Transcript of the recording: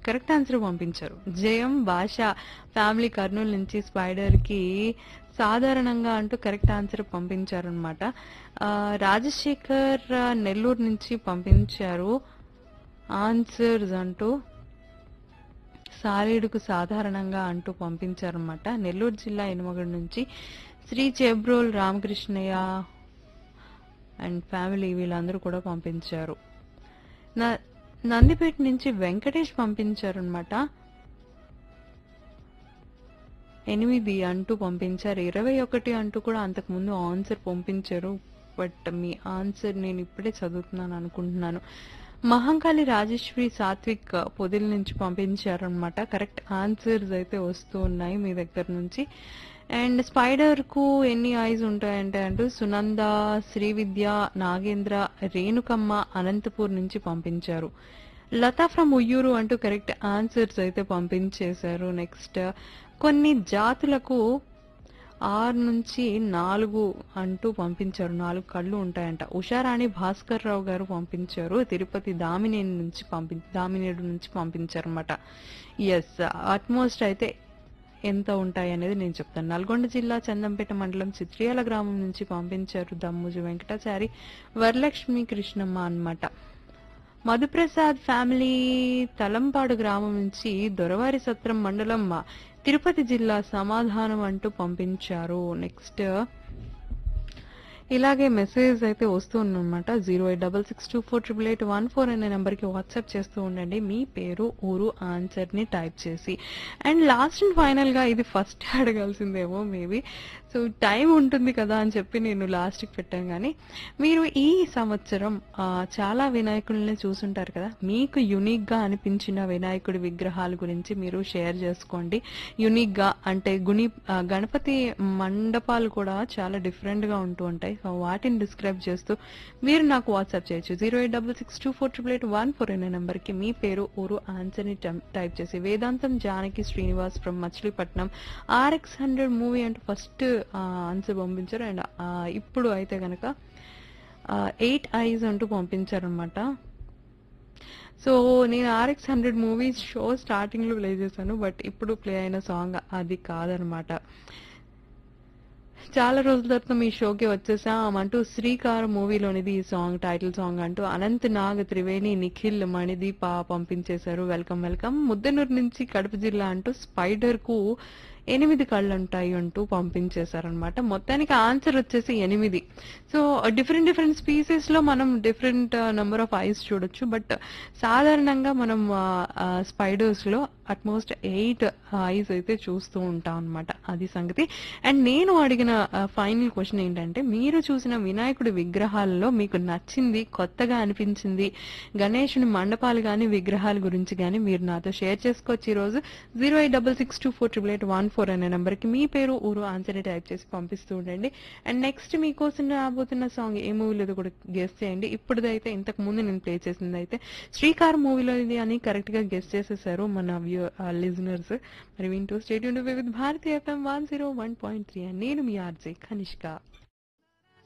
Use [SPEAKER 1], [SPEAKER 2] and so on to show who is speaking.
[SPEAKER 1] correct answer పంపించారు జయం భాష ఫ్యామిలీ కర్నూలు నుంచి స్పైడర్ కి సాధారణంగా అంటూ కరెక్ట్ ఆన్సర్ పంపించారు అనమాట రాజశేఖర్ ఆ, నెల్లూరు నుంచి పంపించారు ఆన్సర్స్ అంటూ సాలీడుకు సాధారణంగా అంటూ పంపించారన్నమాట నెల్లూరు జిల్లా ఎనుమగడ నుంచి శ్రీ చెబ్రోల్ రామకృష్ణయ్య అండ్ ఫ్యామిలీ వీళ్ళందరూ కూడా పంపించారు న- నందిపేట నుంచి వెంకటేష్ పంపించారు అనమాట ఎనిమిది అంటూ పంపించారు ఇరవై ఒకటి అంటూ కూడా అంతకుముందు ఆన్సర్ పంపించారు బట్ మీ ఆన్సర్ నేను ఇప్పుడే చదువుతున్నాను అనుకుంటున్నాను మహంకాళి రాజేశ్వరి సాత్విక్ పొదిల నుంచి పంపించారు అనమాట కరెక్ట్ ఆన్సర్స్ అయితే వస్తూ ఉన్నాయి మీ దగ్గర నుంచి అండ్ స్పైడర్ కు ఎన్ని ఐస్ ఉంటాయంటే అంటూ సునంద శ్రీవిద్య నాగేంద్ర రేణుకమ్మ అనంతపూర్ నుంచి పంపించారు లతా ఫ్రమ్ ఉయ్యూరు అంటూ కరెక్ట్ ఆన్సర్స్ అయితే పంపించేశారు నెక్స్ట్ కొన్ని జాతులకు ఆరు నుంచి నాలుగు అంటూ పంపించారు నాలుగు కళ్ళు ఉంటాయంట ఉషారాణి భాస్కర్ రావు గారు పంపించారు తిరుపతి దామినేని నుంచి పంపి దామినేడు నుంచి పంపించారు అనమాట ఎస్ అట్మోస్ట్ అయితే ఎంత ఉంటాయి అనేది నేను చెప్తాను నల్గొండ జిల్లా చందంపేట మండలం చిత్రియాల గ్రామం నుంచి పంపించారు దమ్ముజు వెంకటాచారి వరలక్ష్మి కృష్ణమ్మ అన్నమాట మధుప్రసాద్ ఫ్యామిలీ తలంపాడు గ్రామం నుంచి దొరవారి సత్రం మండలం తిరుపతి జిల్లా సమాధానం అంటూ పంపించారు నెక్స్ట్ ఇలాగే మెసేజ్ అయితే వస్తూ ఉందన్నమాట zero eight double six two four triple eight one four అనే నెంబర్కి వాట్సాప్ చేస్తూ ఉండండి మీ పేరు ఊరు ఆన్సర్ని టైప్ చేసి అండ్ లాస్ట్ అండ్ ఫైనల్గా ఇది ఫస్ట్ అడగాల్సిందేమో మేబీ సో టైం ఉంటుంది కదా అని చెప్పి నేను లాస్ట్కి పెట్టాను కానీ మీరు ఈ సంవత్సరం ఆ, చాలా వినాయకుల్ని చూసుంటారు కదా మీకు యునిక్గా అనిపించిన వినాయకుడి విగ్రహాల గురించి మీరు షేర్ చేసుకోండి యునిక్గా అంటే గుని ఆ, గణపతి మండపాలు కూడా చాలా డిఫరెంట్గా ఉంటూ ఉంటాయి సో వాటిని డిస్క్రైబ్ చేస్తూ మీరు నాకు వాట్సాప్ చేయొచ్చు zero eight double six two four triple eight one four అనే నెంబర్కి మీ పేరు ఊరు ఆన్సర్ని టైప్ చేసి Vedantam Janaki Srinivas from Machilipatnam RX hundred movie అంటూ ఫస్ట్ ఆన్సర్ పంపించారు అండ్ ఇప్పుడు అయితే కనుక ఎయిట్ ఐస్ అంటూ పంపించారనమాట సో నేను RX hundred movies show starting లో ప్లే చేశాను బట్ ఇప్పుడు ప్లే అయిన సాంగ్ అది కాదనమాట చాలా రోజుల తర్వాత మీ షోకి వచ్చేసాం అంటూ శ్రీకార్ మూవీలోనిది ఈ సాంగ్ టైటిల్ సాంగ్ అంటూ అనంత్ నాగ్ త్రివేణి నిఖిల్ మణిదీప పంపించేశారు వెల్కమ్ వెల్కమ్ ముద్దనూరు నుంచి కడప జిల్లా అంటూ స్పైడర్ కు ఎనిమిది కళ్ళు ఉంటాయి అంటూ పంపించేశారనమాట మొత్తానికి ఆన్సర్ వచ్చేసి ఎనిమిది సో డిఫరెంట్ డిఫరెంట్ స్పీసెస్ లో మనం డిఫరెంట్ నెంబర్ ఆఫ్ ఐస్ చూడొచ్చు బట్ సాధారణంగా మనం స్పైడర్స్ లో అట్మోస్ట్ ఎయిట్ ఐస్ అయితే చూస్తూ ఉంటాం అనమాట అది సంగతి అండ్ నేను అడిగిన ఫైనల్ క్వశ్చన్ ఏంటంటే మీరు చూసిన వినాయకుడి విగ్రహాలలో మీకు నచ్చింది కొత్తగా అనిపించింది గణేషుని మండపాలు కానీ విగ్రహాల గురించి కానీ మీరు నాతో షేర్ చేసుకోవచ్చు ఈ రోజు zero eight double six two four triple eight one four అనే నెంబర్కి మీ పేరు ఊరు ఆన్సర్ టైప్ చేసి పంపిస్తూ ఉండండి అండ్ నెక్స్ట్ మీకోసం రాబోతున్న సాంగ్ ఏ మూవీలో కూడా గెస్ట్ చేయండి ఇప్పుడుదైతే ఇంతకు ముందు నేను ప్లే చేసింది అయితే శ్రీకార్ మూవీలో ఇది అని కరెక్ట్ గా గెస్ట్ చేసేసారు మన వ్యూ లిజనర్స్ మరి వింటూ stadium with Bharatiya FM one zero one point three నేను మీ ఆర్జే కనిష్క